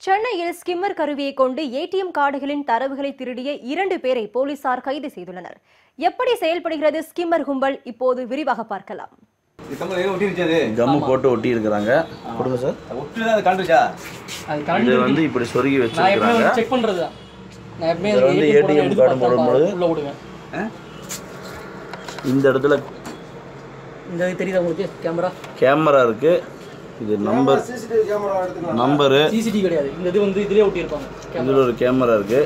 சென்னையில் ஸ்கிம்மர் கருவியை கொண்டு ஏடிஎம் கார்டுகளின் தரவுகளை திருடிய இரண்டு பேரை போலீசார் கைது செய்துள்ளனர் எப்படி செயல்படுகிறது ஸ்கிம்மர் கும்பல் இப்போது விரிவாக பார்க்கலாம் இது கம்பல் எங்க ஒட்டிருச்சு அது கம்மு போட்டு ஒட்டி இருக்கிறாங்க கொடுங்க சார் ஒட்டி தான் அது கண்டுச்சா அது இது கரண்ட் வந்து இப்படி சொருகி நான் எப்பவுமே வச்சிருக்காங்க செக் பண்றது தான் நான் எப்பவுமே இதுல வந்து ATM ATM எடுத்து card பார்த்தா போடும்போது உள்ள விடுவேன் இந்த இடத்துல இந்த இது தெரியுதா உங்களுக்கு கேமரா கேமரா இருக்கு இது நம்பர் நம்பரு சிசிடிவி கிடையாது இந்த இது வந்து இதுலயே ஒட்டி இருப்பாங்க இதில் ஒரு கேமரா இருக்கு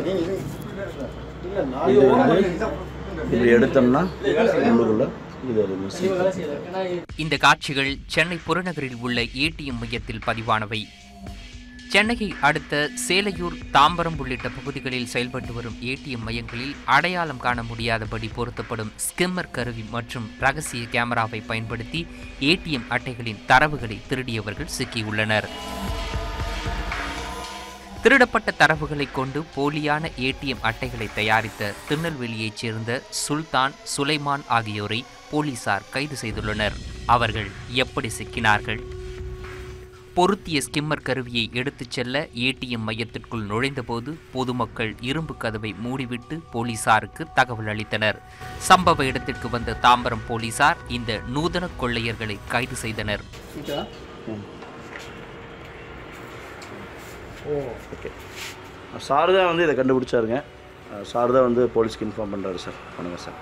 இது வந்து இப்படி எடுத்தோம்னா உள்ளுக்குள்ள இது ஒரு மிஷின் வேலை செய்யல ஏன்னா இது- இந்த காட்சிகள் சென்னை புறநகரில் உள்ள ஏடிஎம் மையத்தில் பதிவானவை சென்னையை அடுத்த சேலையூர் தாம்பரம் உள்ளிட்ட பகுதிகளில் செயல்பட்டு வரும் ஏடிஎம் மையங்களில் அடையாளம் காண முடியாதபடி பொருத்தப்படும் ஸ்கிம்மர் கருவி மற்றும் ரகசிய கேமராவை பயன்படுத்தி ஏடிஎம் அட்டைகளின் தரவுகளை திருடியவர்கள் சிக்கியுள்ளனர் திருடப்பட்ட தரவுகளை கொண்டு போலியான ஏடிஎம் அட்டைகளை தயாரித்த திருநெல்வேலியைச் சேர்ந்த சுல்தான் சுலைமான் ஆகியோரை போலீசார் கைது செய்துள்ளனர் அவர்கள் எப்படி சிக்கினார்கள் பொருத்திய ஸ்கிம்மர் கருவியை எடுத்துச் செல்ல ஏடிஎம் மையத்திற்குள் நுழைந்தபோது பொதுமக்கள் இரும்பு கதவை மூடிவிட்டு போலீசாருக்கு தகவல் அளித்தனர் சம்பவ இடத்திற்கு வந்த தாம்பரம் போலீசார் இந்த நூதன கொள்ளையர்களை கைது செய்தனர் ஓகேவா? ஓகே சார் தான் வந்து இதை கண்டுபிடிச்சாருங்க சார் தான் வந்து போலீஸ்க்கு இன்ஃபார்ம் பண்ணுறாரு சார் பண்ணுங்க சார்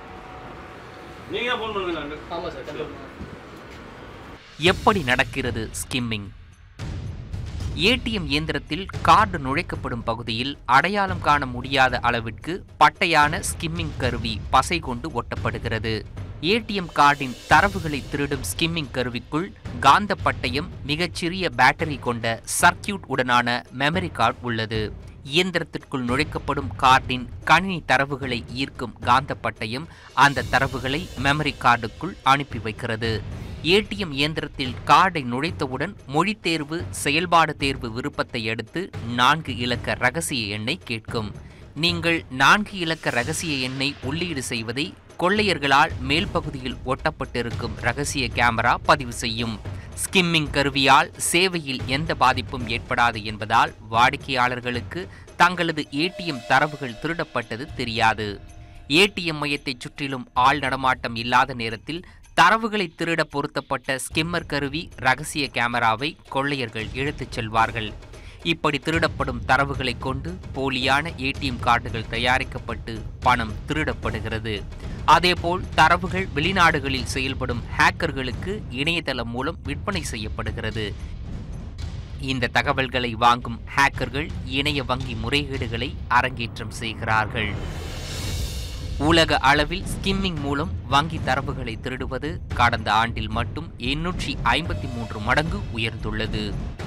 ஆமா சார் கண்டிப்பா எப்படி நடக்கிறது ஸ்கிம்மிங் ஏடிஎம் இயந்திரத்தில் கார்டு நுழைக்கப்படும் பகுதியில் அடையாளம் காண முடியாத அளவிற்கு பட்டையான ஸ்கிம்மிங் கருவி பசை கொண்டு ஒட்டப்படுகிறது ஏடிஎம் கார்டின் தரவுகளை திருடும் ஸ்கிம்மிங் கருவிக்குள் காந்த பட்டயம் மிகச்சிறிய பேட்டரி கொண்ட சர்க்கியூட் உடனான மெமரி கார்டு உள்ளது இயந்திரத்திற்குள் நுழைக்கப்படும் கார்டின் கணினி தரவுகளை ஈர்க்கும் காந்த பட்டயம் அந்த தரவுகளை மெமரி கார்டுக்குள் அனுப்பி வைக்கிறது ஏடிஎம் இயந்திரத்தில் கார்டை நுழைத்தவுடன் மொழி தேர்வு செயல்பாடு தேர்வு விருப்பத்தை அடுத்து நான்கு இலக்க ரகசிய எண்ணை கேட்கும் நீங்கள் நான்கு இலக்க ரகசிய எண்ணை உள்ளீடு செய்வதை கொள்ளையர்களால் மேல் பகுதியில் ஒட்டப்பட்டிருக்கும் ரகசிய கேமரா பதிவு செய்யும் ஸ்கிம்மிங் கருவியால் சேவையில் எந்த பாதிப்பும் ஏற்படாது என்பதால் வாடிக்கையாளர்களுக்கு தங்களது ஏடிஎம் தரவுகள் திருடப்பட்டது தெரியாது ஏடிஎம் மையத்தைச் சுற்றிலும் ஆள் நடமாட்டம் இல்லாத நேரத்தில் தரவுகளை திருட பொருத்தப்பட்ட ஸ்கிம்மர் கருவி ரகசிய கேமராவை கொள்ளையர்கள் இழுத்துச் செல்வார்கள் இப்படி திருடப்படும் தரவுகளை கொண்டு போலியான ஏடிஎம் கார்டுகள் தயாரிக்கப்பட்டு பணம் திருடப்படுகிறது அதேபோல் தரவுகள் வெளிநாடுகளில் செயல்படும் ஹேக்கர்களுக்கு இணையதளம் மூலம் விற்பனை செய்யப்படுகிறது இந்த தகவல்களை வாங்கும் ஹேக்கர்கள் இணைய வங்கி முறைகேடுகளை அரங்கேற்றம் செய்கிறார்கள் உலக அளவில் ஸ்கிம்மிங் மூலம் வங்கி தரவுகளை திருடுவது கடந்த ஆண்டில் மட்டும் எண்ணூற்றி ஐம்பத்தி மூன்று மடங்கு உயர்ந்துள்ளது